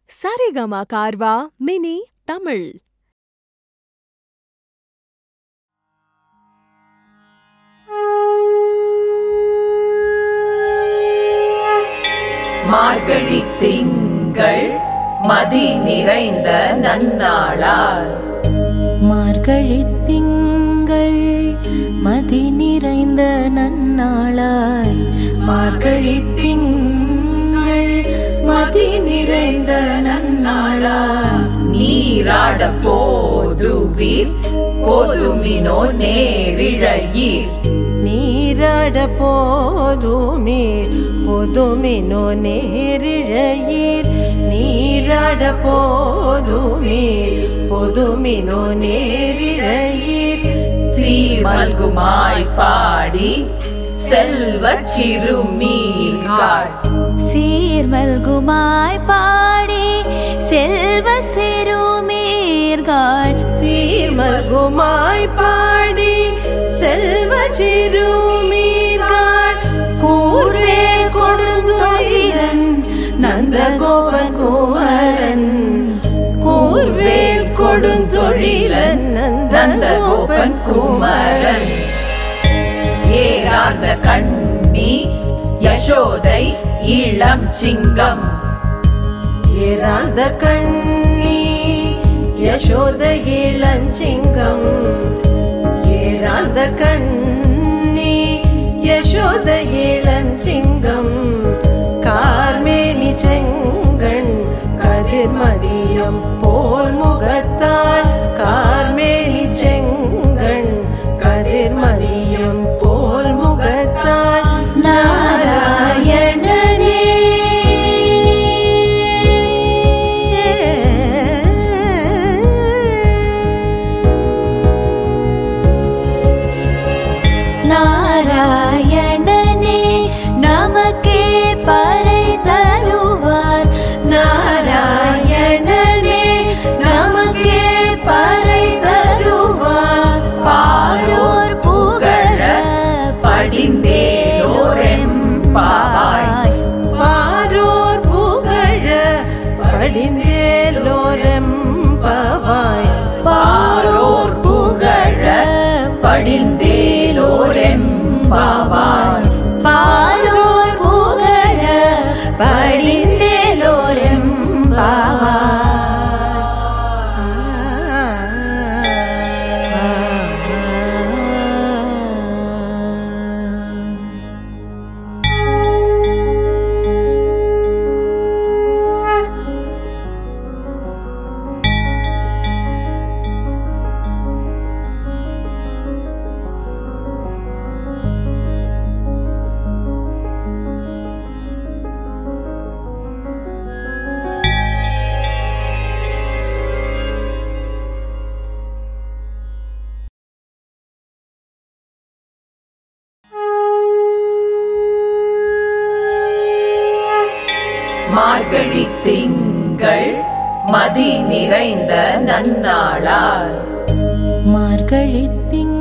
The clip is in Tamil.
சரிகமா கார்வா மினி தமிழ் மார்கழி திங்கள் மதி நிறைந்த நன்னாளால் மார்கழி திங்கள் மதி நிறைந்த நன்னாளாய் மார்கழி திங்கள் மதி நிறைந்த நன்னாளாய் நீராட போதுவீர் பொதுமினோ நேரிழையீர் நீராட போதுமே பொதுமினோ நேரிழையீர் நீராட போதுமே பொதுமினோ நேரிழையீர் சீர்மல்குமாய் பாடி செல்வச் சிறுமீர்கள் சீர்மல்குமாய் பாடி செல்வ சிறுமீர்கள் சீர்மல்குமாய் பாடி செல்வ சிறுமீர்கள் கூர்வே கொடுந்தொழிலன் நந்தகோபன் குமரன் கூர்வேல் கொடுந்தொழிலன் நந்தகோபன் குமரன் ஏறார்ந்த கண்ணி யசோதை இளம் சிங்கம் ஏறாந்த கண்ணி யசோத இளஞ்சிங்கம் ஏறாந்த கண்ணி யசோத இளஞ்சிங்கம் கார்மேனி செங்கண் கதிர்மதியம் போல் முகத்தாள் கார்மேனி செங்கண் கதிர்மதியம் போல் முகத்தாள் நாராயணனே நாராயணனே நமக்கே பறை தருவார் நாராயணனே நமக்கே பறை தருவார் பாரோர் புகழ படிந்தேலோரெம்பாவாய் பாரோர் புகழ படிந்தேலோரம் பவாய் பாரோர் புகழ படிந்தேலோரெம்பாவாய் பாரோர் புகழ படிந்தேலோரும் மார்கழி திங்கள் மதி நிறைந்த நன்னாளால் மார்கழி திங்கள்